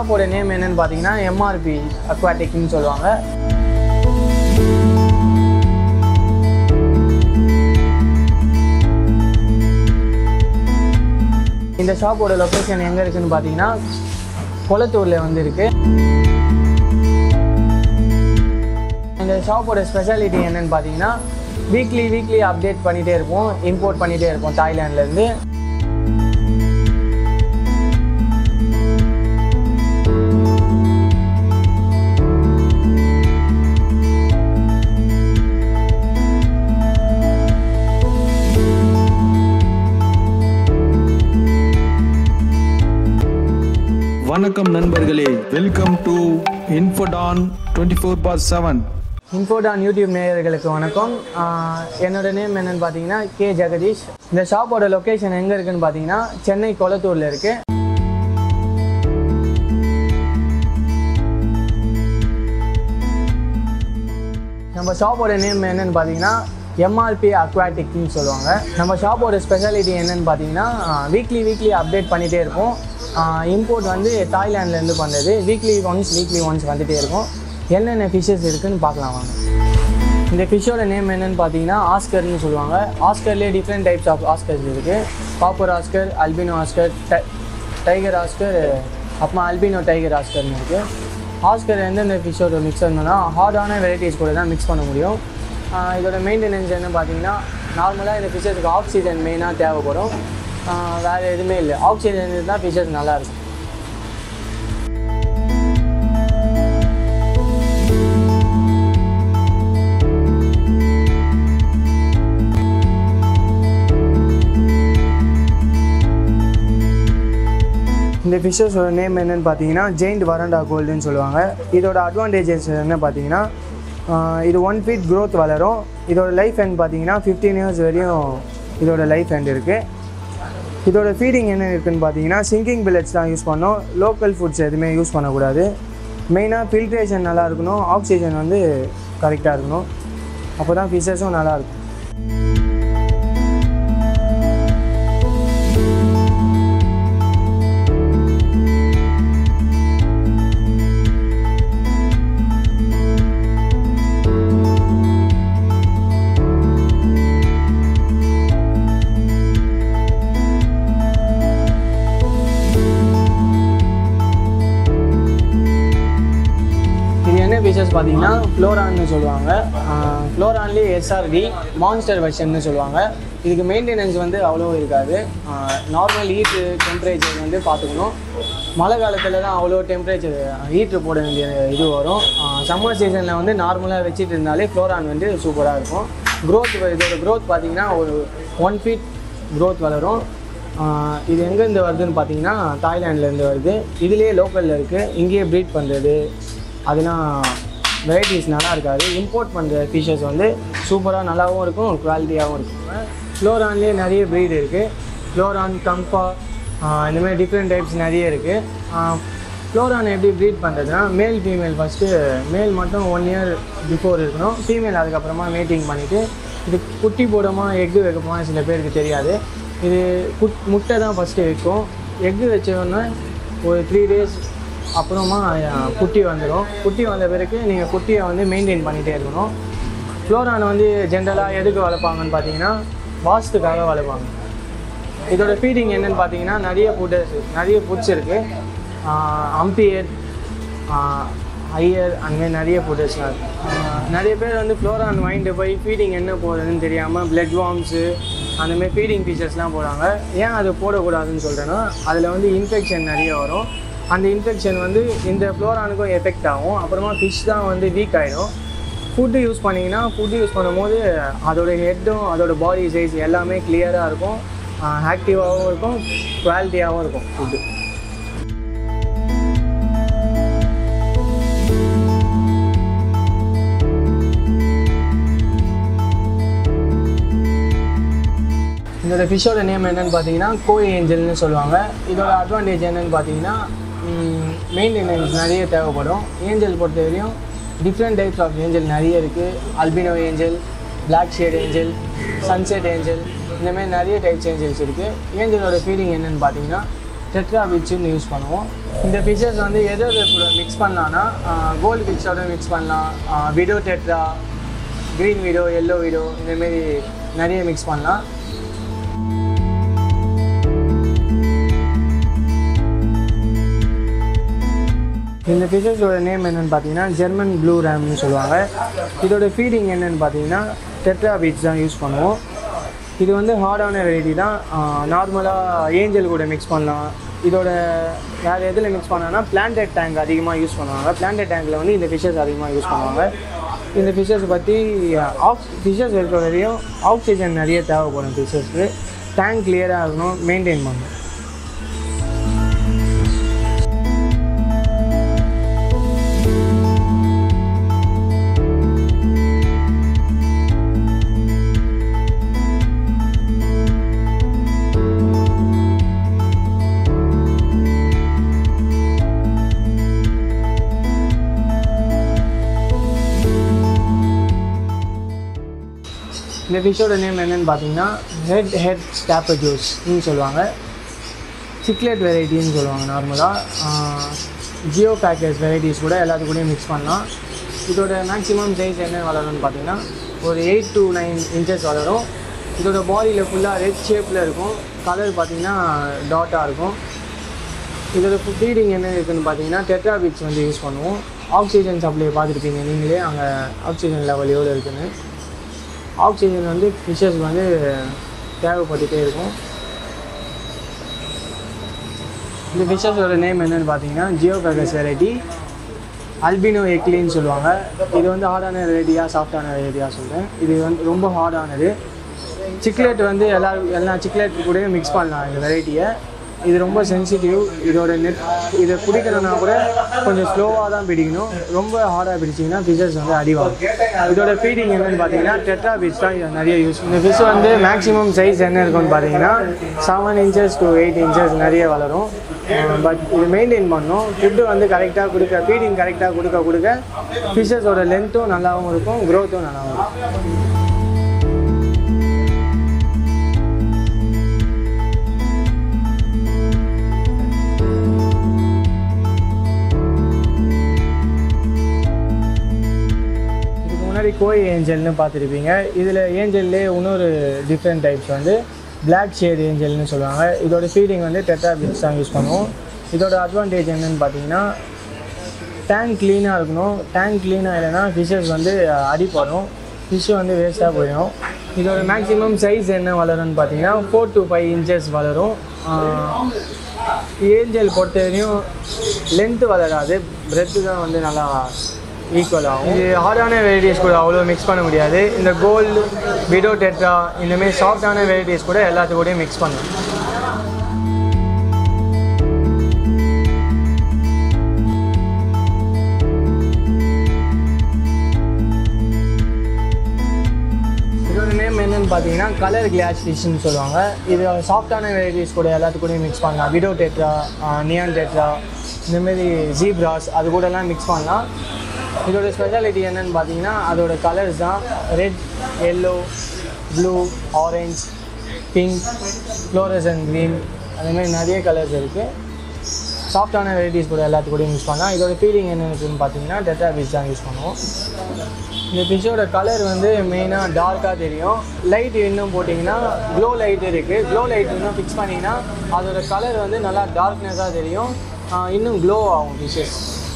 ஷாப்போட நேம் என்னன்னு பார்த்தீங்கன்னா எம்ஆர்பி அக்வாட்டிக்னு சொல்லுவாங்க இந்த ஷாப்போட லொக்கேஷன் எங்கே இருக்குன்னு பார்த்தீங்கன்னா கொளத்தூரில் வந்து இருக்கு இந்த ஷாப்போட ஸ்பெஷாலிட்டி என்னன்னு பார்த்தீங்கன்னா வீக்லி வீக்லி அப்டேட் பண்ணிகிட்டே இருப்போம் இம்போர்ட் பண்ணிகிட்டே இருப்போம் தாய்லாண்ட்லேருந்து வணக்கம் நண்பர்களே welcome to Infotan twenty four bar seven Infotan YouTube நேயர்களுக்கு வணக்கம் ஆஹ் என்னோட நேம் என்னன்னு பார்த்தீங்கன்னா கே ஜெகதீஷ் இந்த ஷாப்போட லொக்கேஷன் எங்கே இருக்குன்னு பார்த்தீங்கன்னா சென்னை கொளத்தூரில் இருக்கு நம்ம ஷாப்போட நேம் என்னன்னு பார்த்தீங்கன்னா எம்ஆர்பி அக்வாட்டிக்னு சொல்லுவாங்க நம்ம ஷாப்போட ஸ்பெஷாலிட்டி என்னன்னு பார்த்தீங்கன்னா வீக்லி வீக்லி அப்டேட் பண்ணிகிட்டே இருப்போம் இம்போர்ட் வந்து தாய்லாண்ட்லேருந்து பண்ணுறது வீக்லி ஒன்ஸ் வீக்லி ஒன்ஸ் வந்துகிட்டே இருக்கும் என்னென்ன ஃபிஷ்ஷஸ் இருக்குன்னு பார்க்கலாம் வாங்க இந்த ஃபிஷ்ஷோட நேம் என்னன்னு பார்த்தீங்கன்னா ஆஸ்கர்னு சொல்லுவாங்க ஆஸ்கர்லேயே டிஃப்ரெண்ட் டைப்ஸ் ஆஃப் ஆஸ்கர்ஸ் இருக்குது copper oscar albino oscar tiger oscar அப்புறமா அல்பினோ டைகர் ஆஸ்கர்னு இருக்குது ஆஸ்கர் எந்தெந்த ஃபிஷ்ஷோட மிக்ஸ் பண்ணணும்னா ஹார்டான வெரைட்டிஸ் கூட தான் மிக்ஸ் பண்ண முடியும் ஆஹ் இதோட மெயின்டெனன்ஸ் என்ன பார்த்தீங்கன்னா நார்மலாக இந்த ஃபிஷ்ஷஸ்க்கு ஆக்சிஜன் மெயினாக தேவைப்படும் ஆஹ் வேறு எதுவுமே இல்லை ஆக்சிஜன் இருந்தால் ஃபிஷ்ஷஸ் நல்லாயிருக்கும் இந்த ஃபிஷ்ஷஸோட நேம் என்னன்னு பார்த்தீங்கன்னா ஜெயிண்ட் வரண்டா கோல்டுன்னு சொல்லுவாங்க இதோட அட்வான்டேஜஸ் என்ன பார்த்தீங்கன்னா ஆஹ் இது ஒன் ஃபீட் growth வளரும் இதோட லைஃப் எண்ட் பார்த்தீங்கன்னா ஃபிஃப்டீன் இயர்ஸ் வரையும் இதோட லைஃப் எண்ட் இருக்குது இதோட ஃபீடிங் என்ன இருக்குன்னு பார்த்தீங்கன்னா சிங்கிங் பில்லட்ஸ் தான் யூஸ் பண்ணோம் லோக்கல் ஃபுட்ஸ் எதுவுமே யூஸ் பண்ணக்கூடாது மெயினாக ஃபில்ட்ரேஷன் நல்லா இருக்கணும் ஆக்சிஜன் வந்து கரெக்டாக இருக்கணும் அப்போ தான் ஃபிஷ்ஷஸும் நல்லாயிருக்கும் இது என்ன ஃபீச்சர்ஸ் பார்த்தீங்கன்னா ஃப்ளோரான்னு சொல்லுவாங்க ஃப்ளோரான்லேயே எஸ்ஆர்டி மான்ஸ்டர் வெர்ஷன்னு சொல்லுவாங்க இதுக்கு மெயின்டெனன்ஸ் வந்து அவ்வளோ இருக்காது நார்மல் ஹீட்டு டெம்பரேச்சர் வந்து பார்த்துக்கணும் மழை காலத்தில் தான் அவ்வளோ டெம்பரேச்சர் ஹீட்ரு போட வேண்டிய இது வரும் சம்மர் சீசனில் வந்து நார்மலாக வச்சுட்டு இருந்தாலே ஃப்ளோரான் வந்து சூப்பராக இருக்கும் க்ரோத் இதோட க்ரோத் பார்த்தீங்கன்னா ஒரு ஒன் ஃபீட் க்ரோத் வளரும் ஆஹ் இது எங்கேருந்து வருதுன்னு பார்த்தீங்கன்னா தாய்லாண்ட்லேருந்து வருது இதுலேயே லோக்கலில் இருக்குது இங்கேயே ப்ரீட் பண்ணுறது அதெல்லாம் வெரைட்டிஸ் நல்லா இருக்காது இம்போர்ட் பண்ணுற ஃபிஷஸ் வந்து சூப்பராக நல்லாவும் இருக்கும் குவாலிட்டியாகவும் இருக்கும் ஃப்ளோரான்லேயே நிறைய ப்ரீட் இருக்குது ஃப்ளோரான் கம்பா இந்த மாதிரி டிஃப்ரெண்ட் டைப்ஸ் நிறைய இருக்குது ஃப்ளோரான் எப்படி ப்ரீட் பண்ணுறதுனா மேல் ஃபீமேல் ஃபஸ்ட்டு மேல் மட்டும் ஒன் இயர் பிஃபோர் இருக்கணும் ஃபீமேல் அதுக்கப்புறமா மேட்டிங் பண்ணிவிட்டு இது குட்டி போடுமா எக்கு வைக்கப்போமா சில பேருக்கு தெரியாது இது குட் முட்டை தான் ஃபஸ்ட்டு வைக்கும் எக்கு வச்சோன்னா ஒரு த்ரீ டேஸ் அப்புறமா அஹ், குட்டி வந்துடும் குட்டி வந்த பிறகு நீங்கள் குட்டியை வந்து மெயின்டைன் பண்ணிகிட்டே இருக்கணும் ஃப்ளோரான் வந்து ஜென்ரலாக எதுக்கு வளர்ப்பாங்கன்னு பார்த்தீங்கன்னா வாஸ்துக்காக வளர்ப்பாங்க இதோட ஃபீடிங் என்னன்னு பார்த்தீங்கன்னா நிறைய ஃபுட்டஸ் நிறைய ஃபுட்ஸ் இருக்குது அம்பியர் ஹையர் அந்தமாதிரி நிறைய ஃபுட்டஸ்லாம் இருக்குது நிறைய பேர் வந்து ஃப்ளோரான் வாங்கிட்டு போய் ஃபீடிங் என்ன போடுறதுன்னு தெரியாமல் பிளட் வார்ம்ஸு அந்தமாதிரி ஃபீடிங் ஃபீச்சர்ஸ்லாம் போடுறாங்க ஏன் அது போடக்கூடாதுன்னு சொல்கிறேன்னா அதில் வந்து இன்ஃபெக்ஷன் நிறைய வரும் அந்த இன்ஃபெக்ஷன் வந்து இந்த ஃப்ளோரானுக்கும் எஃபெக்ட் ஆகும் அப்புறமா ஃபிஷ் தான் வந்து வீக் ஆகிடும் ஃபுட்டு யூஸ் பண்ணிங்கன்னா ஃபுட்டு யூஸ் பண்ணும்போது அதோட ஹெட்டும் அதோட பாடி சைஸ் எல்லாமே கிளியராக இருக்கும் ஆக்டிவாகவும் இருக்கும் குவாலிட்டியாகவும் இருக்கும் ஃபுட்டு இதோட ஃபிஷ்ஷோட நேம் என்னன்னு பார்த்தீங்கன்னா கோய் ஏஞ்சல்னு சொல்லுவாங்க இதோட அட்வான்டேஜ் என்னன்னு பார்த்தீங்கன்னா மெயின்டெனன்ஸ் நிறைய தேவைப்படும் ஏஞ்சல் பொறுத்த வரையும் டிஃப்ரெண்ட் டைப்ஸ் ஆஃப் ஏஞ்சல் நிறைய இருக்குது albino angel black shade angel sunset angel இந்த மாதிரி நிறைய டைப்ஸ் ஏஞ்சல்ஸ் இருக்குது ஏஞ்சலோட ஃபீடிங் என்னன்னு பார்த்தீங்கன்னா டெட்ரா பிட்ஸ்னு யூஸ் பண்ணுவோம் இந்த ஃபிஷஸ் வந்து எது எது கூட மிக்ஸ் பண்ணலான்னா கோல்டு ஃபிஷ்ஷோட மிக்ஸ் பண்ணலாம் widow tetra green widow yellow widow இந்தமாரி நிறைய மிக்ஸ் பண்ணலாம் இந்த ஃபிஷஸோட நேம் என்னென்னு பார்த்தீங்கன்னா ஜெர்மன் ப்ளூ ரேம்னு சொல்லுவாங்க இதோட ஃபீடிங் என்னென்னு பார்த்தீங்கன்னா டெட்ரா பீட்ஸ் தான் யூஸ் பண்ணுவோம் இது வந்து ஹார்டான வெரைட்டி தான் நார்மலாக ஏஞ்சல் கூட மிக்ஸ் பண்ணலாம் இதோட வேறு எதில் மிக்ஸ் பண்ணலாம்னா பிளான்டட் டேங்க் அதிகமாக யூஸ் பண்ணுவாங்க பிளான்டட் டேங்கில் வந்து இந்த ஃபிஷஸ் அதிகமாக யூஸ் பண்ணுவாங்க இந்த ஃபிஷஸ் பற்றி ஆக்ஸ் ஃபிஷஸ் இருக்கிற வரையும் ஆக்சிஜன் நிறைய தேவைப்படும் ஃபிஷஸ்க்கு டேங்க் கிளியராக இருக்கணும் மெயின்டைன் பண்ணணும் இந்த ஃபிஷ்ஷோட நேம் என்னன்னு பார்த்தீங்கன்னா ரெட் ஹெட் ஸ்டாப்பஜோஸ்ன்னு சொல்லுவாங்க சிக்லெட் வெரைட்டின்னு சொல்லுவாங்க நார்மலாக ஜியோ பேக்கேஜ் வெரைட்டிஸ் கூட எல்லாத்து கூடயும் மிக்ஸ் பண்ணலாம் இதோட மேக்ஸிமம் சைஸ் என்ன வளரும்னு பார்த்தீங்கன்னா ஒரு எயிட் to நைன் இன்ச்சஸ் வளரும் இதோட பாடியில் ஃபுல்லாக ரெட் ஷேப்பில் இருக்கும் கலர் பார்த்தீங்கன்னா டாட்டாக இருக்கும் இதோட ஃபீடிங் என்ன இருக்குன்னு பார்த்தீங்கன்னா டெட்ரா பீட்ஸ் வந்து யூஸ் பண்ணுவோம் ஆக்சிஜன் சப்ளை பார்த்துருப்பீங்க நீங்களே அங்கே ஆக்சிஜன் லெவல் எவ்வளோ இருக்குன்னு ஆக்சிஜன் வந்து ஃபிஷஸ்க்கு வந்து தேவைப்பட்டுட்டே இருக்கும் இந்த ஃபிஷஸோட நேம் என்னன்னு பார்த்தீங்கன்னா ஜியோ பேகஸ் வெரைட்டி அல்பினோ எக்லின்னு சொல்லுவாங்க இது வந்து ஹார்டான வெரைட்டியா சாஃப்டான வெரைட்டியா சொல்கிறேன் இது வந்து ரொம்ப ஹார்டானது சிக்லெட் வந்து எல்லா எல்லா சிக்லெட் கூடயும் மிக்ஸ் பண்ணலாம் இந்த வெரைட்டியை இது ரொம்ப சென்சிட்டிவ் இதோட நெட் இதை பிடிக்கணும்னா கூட கொஞ்சம் ஸ்லோவாக தான் பிடிக்கணும் ரொம்ப ஹார்டாக பிடிச்சிங்கன்னா ஃபிஷஸ் வந்து அடிவாகும் இதோட ஃபீடிங் என்னன்னு பார்த்தீங்கன்னா டெட்ரா ஃபிஷ் தான் இது நிறைய யூஸ் இந்த ஃபிஷ் வந்து மேக்ஸிமம் சைஸ் என்ன இருக்கும்னு பார்த்தீங்கன்னா seven inches to eight inches நிறைய வளரும் பட் இது மெயின்டைன் பண்ணணும் ஃபுட்டு வந்து கரெக்டாக கொடுக்க ஃபீடிங் கரெக்டாக கொடுக்க கொடுக்க ஃபிஷஸோட லென்த்தும் நல்லாவும் இருக்கும் க்ரோத்தும் நல்லாவும் இருக்கும் இதுக்கு முன்னாடி கோய் ஏஞ்சல்னு பார்த்துருப்பீங்க இதில் ஏஞ்சல்லே இன்னொரு டிஃப்ரெண்ட் டைப்ஸ் வந்து Black ஷேட் ஏஞ்சல்னு சொல்லுவாங்க இதோட ஃபீடிங் வந்து டெட்ரா பிட்ஸ் தான் யூஸ் பண்ணுவோம் இதோட அட்வான்டேஜ் என்னன்னு பார்த்தீங்கன்னா டேங்க் க்ளீனாக இருக்கணும் டேங்க் க்ளீனாக இல்லைன்னா ஃபிஷ்ஷஸ் வந்து அடிப்படும் ஃபிஷ்ஷு வந்து வேஸ்ட்டாக போயிடும் இதோட மேக்ஸிமம் சைஸ் என்ன வளரும்னு பார்த்தீங்கன்னா ஃபோர் to ஃபைவ் இன்ச்சஸ் வளரும் ஏஞ்சல் பொறுத்த வரையும் லென்த்து வளராது பிரெத்து தான் வந்து நல்லா ஈக்குவல் ஆகும் இது ஹார்டான வெரைட்டிஸ் கூட அவ்வளோ மிக்ஸ் பண்ண முடியாது இந்த கோல்டு விடோ டெட்ரா இந்தமாரி சாஃப்டான வெரைட்டிஸ் கூட எல்லாத்து கூடயும் மிக்ஸ் பண்ணலாம் இதோட நேம் என்னன்னு பார்த்தீங்கன்னா கலர் கிளாஸ் ஃபிஷ்னு சொல்லுவாங்க இது சாஃப்டான வெரைட்டிஸ் கூட எல்லாத்து கூடயும் மிக்ஸ் பண்ணலாம் விடோ டெட்ரா நியான் டெட்ரா இந்தமாரி ஜீப்ராஸ் அது கூடலாம் மிக்ஸ் பண்ணலாம் இதோட ஸ்பெஷாலிட்டி என்னன்னு பார்த்தீங்கன்னா அதோட கலர்ஸ் தான் red yellow blue orange pink fluorescent green அதேமாதிரி நிறைய கலர்ஸ் இருக்குது சாஃப்டான வெரைட்டிஸ் கூட எல்லாத்து கூடயும் யூஸ் பண்ணலாம் இதோட ஃபீலிங் என்ன இருக்குன்னு பார்த்தீங்கன்னா டெட்ரா பீச் தான் யூஸ் பண்ணுவோம் இந்த ஃபிஷ்ஷோட கலர் வந்து மெயினாக டார்க்காக தெரியும் லைட் இன்னும் போட்டிங்கன்னா க்ளோ லைட் இருக்குது க்ளோ லைட் இன்னும் ஃபிக்ஸ் பண்ணிங்கன்னா அதோட கலர் வந்து நல்லா டார்க்னஸாக தெரியும் ஆஹ் இன்னும் க்ளோ ஆகும் ஃபிஷ்ஷஸ்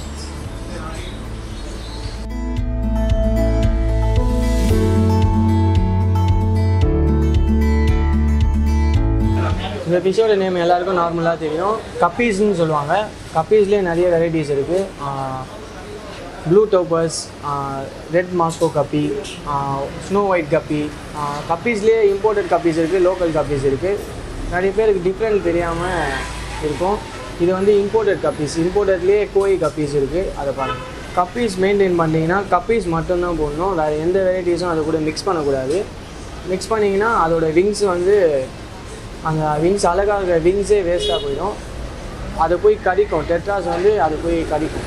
இந்த ஃபிஷ்ஷோட நேம் எல்லாருக்கும் நார்மலாக தெரியும் கப்பீஸ்னு சொல்லுவாங்க கப்பீஸ்லேயே நிறைய வெரைட்டிஸ் இருக்குது blue toppers red Moscow guppy snow white guppy கப்பீஸ்லேயே இம்போர்ட்டட் கப்பீஸ் இருக்குது லோக்கல் கப்பீஸ் இருக்குது நிறைய பேருக்கு டிஃப்ரெண்ட் தெரியாமல் இருக்கும் இது வந்து இம்போர்ட்டட் கப்பீஸ் இம்போர்ட்டட்லேயே கோழி கப்பீஸ் இருக்குது அதை பாருங்கள் கப்பீஸ் மெயின்டைன் பண்ணிங்கன்னா கப்பீஸ் மட்டும்தான் போடணும் வேறு எந்த வெரைட்டிஸும் அது கூட மிக்ஸ் பண்ணக்கூடாது மிக்ஸ் பண்ணிங்கன்னா அதோட விங்ஸ் வந்து அந்த விங்ஸ் அழகாக இருக்கிற விங்ஸே வேஸ்ட்டாக போயிடும் அதை போய் கடிக்கும் டெட்ராஸ் வந்து அதை போய் கடிக்கும்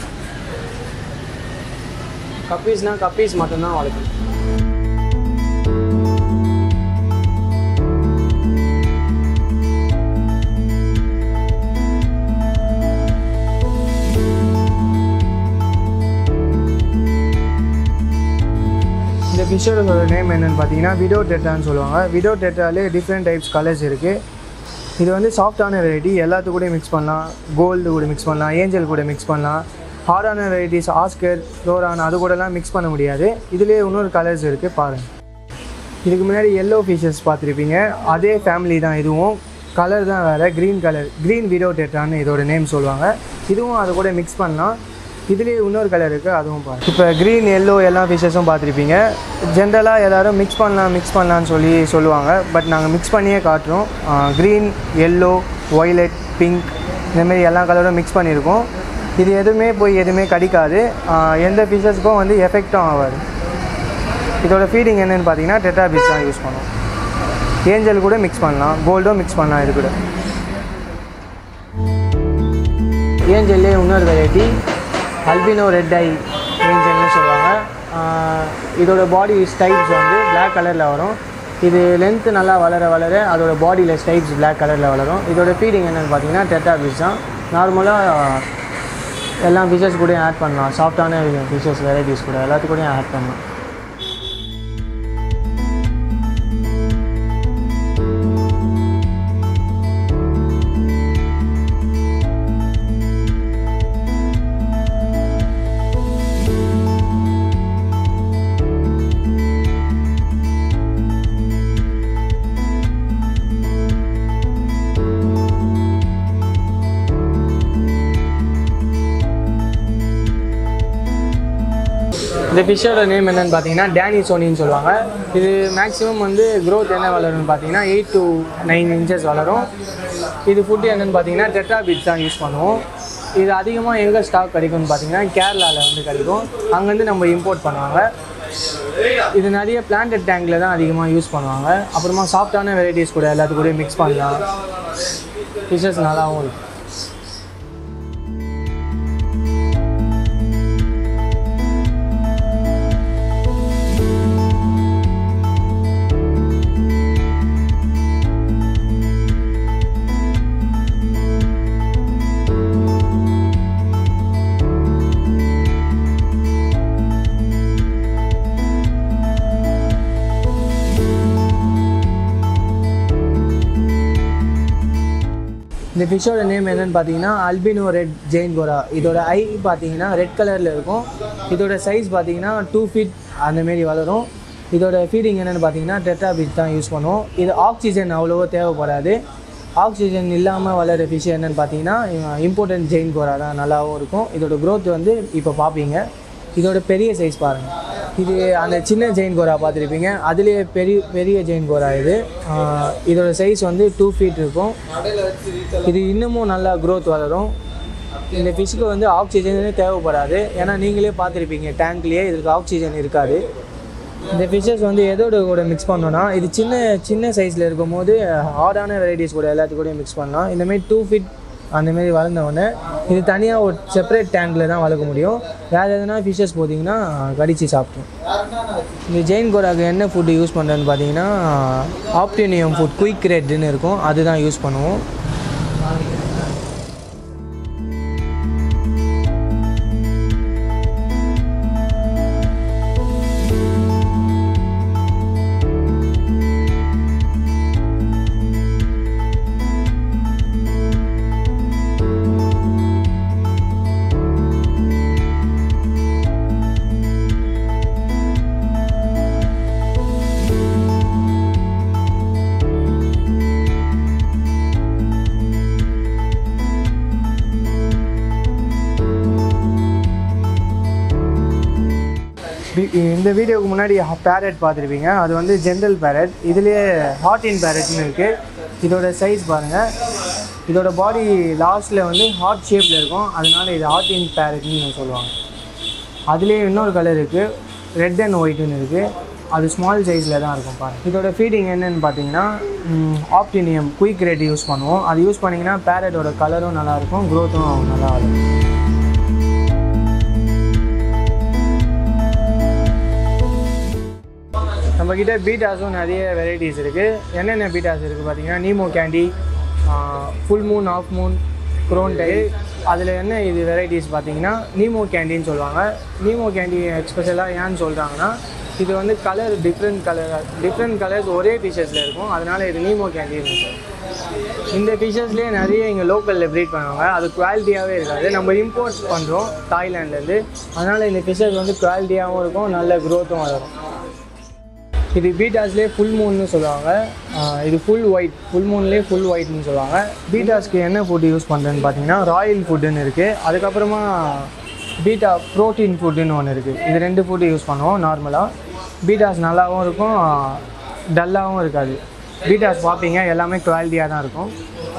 கப்பீஸ்னால் கப்பீஸ் மட்டும்தான் வளர்க்கணும் ஃபிஷ்ஷோட நேம் என்னென்னு பார்த்தீங்கன்னா விடோ டெட்டான்னு சொல்லுவாங்க விடோ டெட்டாலே டிஃப்ரெண்ட் டைப்ஸ் கலர்ஸ் இருக்குது இது வந்து சாஃப்டான வெரைட்டி எல்லாத்து கூட மிக்ஸ் பண்ணலாம் கோல்டு கூட மிக்ஸ் பண்ணலாம் ஏஞ்சல் கூட மிக்ஸ் பண்ணலாம் ஹார்டான வெரைட்டிஸ் ஆஸ்கர் ஃப்ளோரான் அது கூடலாம் மிக்ஸ் பண்ண முடியாது இதுலேயே இன்னொரு கலர்ஸ் இருக்குது பாருங்கள் இதுக்கு முன்னாடி எல்லோ ஃபிஷஸ் பார்த்துருப்பீங்க அதே ஃபேமிலி தான் இதுவும் கலர் தான் வேறு க்ரீன் கலர் க்ரீன் விடோ டெட்டான்னு இதோட நேம் சொல்லுவாங்க இதுவும் அது கூட மிக்ஸ் பண்ணலாம் இதுலேயே இன்னொரு கலர் இருக்குது அதுவும் பாருங்க இப்போ க்ரீன் எல்லோ எல்லா ஃபிஷஸும் பார்த்துருப்பீங்க ஜென்ரலாக எல்லோரும் மிக்ஸ் பண்ணலாம் மிக்ஸ் பண்ணலான்னு சொல்லி சொல்லுவாங்க பட் நாங்கள் மிக்ஸ் பண்ணியே காட்டுறோம் க்ரீன் எல்லோ ஒய்லெட் பிங்க் இந்தமாரி எல்லா கலரும் மிக்ஸ் பண்ணியிருக்கோம் இது எதுவுமே போய் எதுவுமே கடிக்காது ஆஹ் எந்த ஃபிஷஸ்க்கும் வந்து எஃபெக்டும் ஆகாது இதோட ஃபீடிங் என்னன்னு பார்த்தீங்கன்னா டெட்ராபிஸ் தான் யூஸ் பண்ணுவோம் ஏஞ்சல் கூட மிக்ஸ் பண்ணலாம் கோல்டும் மிக்ஸ் பண்ணலாம் இது கூட ஏஞ்சல்லே இன்னொரு வெரைட்டி அல்பினோ ரெட் ஐ ஏஞ்சல்னு சொல்லுவாங்க ஆஹ் இதோட பாடி ஸ்டைப்ஸ் வந்து Black கலரில் வரும் இது லென்த்து நல்லா வளர வளர அதோட பாடியில் ஸ்டைப்ஸ் Black கலரில் வளரும் இதோட ஃபீடிங் என்னென்னு பார்த்தீங்கன்னா டெட்ராபிஸ் தான் நார்மலாக எல்லா ஃபிஷஸ் கூடயும் ஆட் பண்ணலாம் சாஃப்டான ஃபிஷஸ் வெரைட்டிஸ் கூட எல்லாத்து கூடயும் ஆட் பண்ணலாம் இந்த ஃபிஷ்ஷோட நேம் என்னன்னு பார்த்தீங்கன்னா டேனி சோனின்னு சொல்லுவாங்க இது மேக்ஸிமம் வந்து growth என்ன வளரும்னு பார்த்தீங்கன்னா எயிட் to நைன் இன்ச்சஸ் வளரும் இது ஃபுட்டு என்னன்னு பார்த்தீங்கன்னா டெட்ரா பீட்ஸ் தான் யூஸ் பண்ணுவோம் இது அதிகமாக எங்கே ஸ்டாக் கிடைக்கும்னு பார்த்தீங்கன்னா கேரளாவில் வந்து கிடைக்கும் அங்கேருந்து நம்ம இம்போர்ட் பண்ணுவாங்க இது நிறைய பிளான்டட் டேங்கில் தான் அதிகமாக யூஸ் பண்ணுவாங்க அப்புறமா சாஃப்டான வெரைட்டிஸ் கூட எல்லாத்து கூடயும் மிக்ஸ் பண்ணலாம் ஃபிஷஸ் நல்லாவும் இருக்கும் இந்த ஃபிஷ்ஷோட நேம் என்னன்னு பார்த்தீங்கன்னா அல்பினோ ரெட் ஜெயின் கோரா இதோட ஐ பார்த்தீங்கன்னா ரெட் கலரில் இருக்கும் இதோட சைஸ் பார்த்தீங்கன்னா டூ ஃபீட் அந்தமாரி வளரும் இதோட ஃபீடிங் என்னென்னு பார்த்தீங்கன்னா டெட்ரா பீட் தான் யூஸ் பண்ணுவோம் இது ஆக்சிஜன் அவ்வளோவோ தேவைப்படாது ஆக்சிஜன் இல்லாமல் வளர ஃபிஷ் என்னென்னு பார்த்தீங்கன்னா இம்பார்ட்டன்ட் ஜெயின் கோரா தான் நல்லாவும் இருக்கும் இதோட growth வந்து இப்போ பார்ப்பீங்க இதோட பெரிய சைஸ் பாருங்கள் இது அந்த சின்ன ஜெயின் கோரா பார்த்துருப்பீங்க அதுலேயே பெரிய பெரிய ஜெயின் கோரா இது ஆஹ் இதோட சைஸ் வந்து டூ ஃபீட் இருக்கும் இது இன்னமும் நல்லா growth வளரும் இந்த ஃபிஷ்ஷுக்கு வந்து ஆக்சிஜனே தேவைப்படாது ஏன்னா நீங்களே பார்த்துருப்பீங்க டேங்க்லேயே இதுக்கு ஆக்சிஜன் இருக்காது இந்த ஃபிஷ்ஷஸ் வந்து எதோட கூட மிக்ஸ் பண்ணோன்னா இது சின்ன சின்ன சைஸில் இருக்கும்போது ஹார்டான வெரைட்டிஸ் கூட எல்லாத்து கூடயும் மிக்ஸ் பண்ணலாம் இந்தமாரி டூ ஃபிட் அந்தமாரி வளர்ந்தவொடனே இது தனியாக ஒரு செப்பரேட் டேங்கில் தான் வளர்க்க முடியும் வேறு எதனா ஃபிஷ்ஷஸ் போட்டிங்கன்னா கடித்து சாப்பிட்ரும் இந்த ஜெயின் கோராக்கு என்ன ஃபுட்டு யூஸ் பண்ணுறேன்னு பார்த்தீங்கன்னா ஆப்டினியம் ஃபுட் குயிக் ரெட்னு இருக்கும் அதுதான் யூஸ் பண்ணுவோம் வி- இந்த வீடியோவுக்கு முன்னாடி பேரட் பார்த்துருப்பீங்க அது வந்து ஜென்ரல் பேரட் இதுலேயே ஹாட் இன் பேரட்னு இருக்குது இதோட சைஸ் பாருங்கள் இதோட பாடி லாஸ்ட்டில் வந்து ஹார்ட் ஷேப்பில் இருக்கும் அதனால இது ஹாட் இன் பேரட்னு சொல்லுவாங்க அதுலேயே இன்னொரு கலர் இருக்குது ரெட் அண்ட் ஒயிட்னு இருக்குது அது ஸ்மால் சைஸில் தான் இருக்கும் பாருங்க இதோட ஃபீடிங் என்னன்னு பார்த்தீங்கன்னா ஆப்டினியம் குயிக் ரெட் யூஸ் பண்ணுவோம் அது யூஸ் பண்ணிங்கன்னா பேரட்டோட கலரும் நல்லாயிருக்கும் க்ரோத்தும் நல்லா வரும் நம்மக்கிட்ட பீட்டாஸும் நிறைய வெரைட்டிஸ் இருக்குது என்னென்ன பீட்டாஸ் இருக்குது பார்த்தீங்கன்னா nemo candy full moon half moon crown tail அதில் என்ன இது வெரைட்டிஸ் பார்த்தீங்கன்னா நீமோ கேண்டின்னு சொல்லுவாங்க நீமோ கேண்டி எக்ஸ்பெஷலாக ஏன்னு சொல்கிறாங்கன்னா இது வந்து colour different colour different colours ஒரே ஃபிஷஸில் இருக்கும் அதனால இது நீமோ கேண்டீன் இந்த ஃபிஷஸ்லேயே நிறைய இங்கே லோக்கலில் ப்ரீட் பண்ணுவாங்க அது குவாலிட்டியாகவே இருக்காது நம்ம இம்போர்ட் பண்ணுறோம் தாய்லாண்ட்லேருந்து அதனால் இந்த ஃபிஷஸ் வந்து குவாலிட்டியாகவும் இருக்கும் நல்ல க்ரோத்தும் வளரும் இது பீட்டாஸ்லேயே ஃபுல் மூன்னு சொல்லுவாங்க ஆஹ் இது ஃபுல் ஒயிட் ஃபுல் மூன்லேயே ஃபுல் ஒயிட்னு சொல்லுவாங்க பீட்டாஸ்க்கு என்ன ஃபுட் யூஸ் பண்ணுறேன்னு பார்த்தீங்கன்னா ராயல் ஃபுட்டுன்னு இருக்குது அதுக்கப்புறமா பீட்டா ப்ரோட்டீன் ஃபுட்டுன்னு ஒன்று இருக்குது இது ரெண்டு ஃபுட்டு யூஸ் பண்ணுவோம் நார்மலாக பீட்டாஸ் நல்லாவும் இருக்கும் டல்லாகவும் இருக்காது பீட்டாஸ் பார்ப்பீங்க எல்லாமே குவாலிட்டியாக தான் இருக்கும்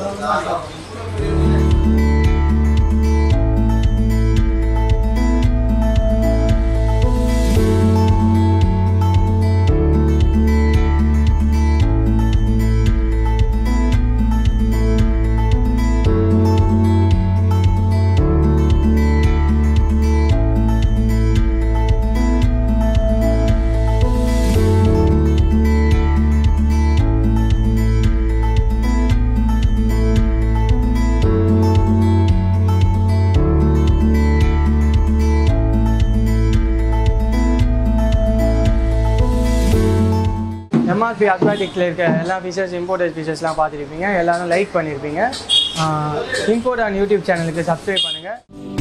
எம்ஆர்பி அக்வாட்டிக்கில் இருக்க எல்லா ஃபிஷர்ஸ் இம்போர்ட்டட் ஃபிஷர்ஸ்லாம் பார்த்துருப்பீங்க எல்லாரும் லைக் பண்ணியிருப்பீங்க இம்போர்ட் ஆன் யூடியூப் சேனலுக்கு சப்ஸ்கிரைப் பண்ணுங்கள்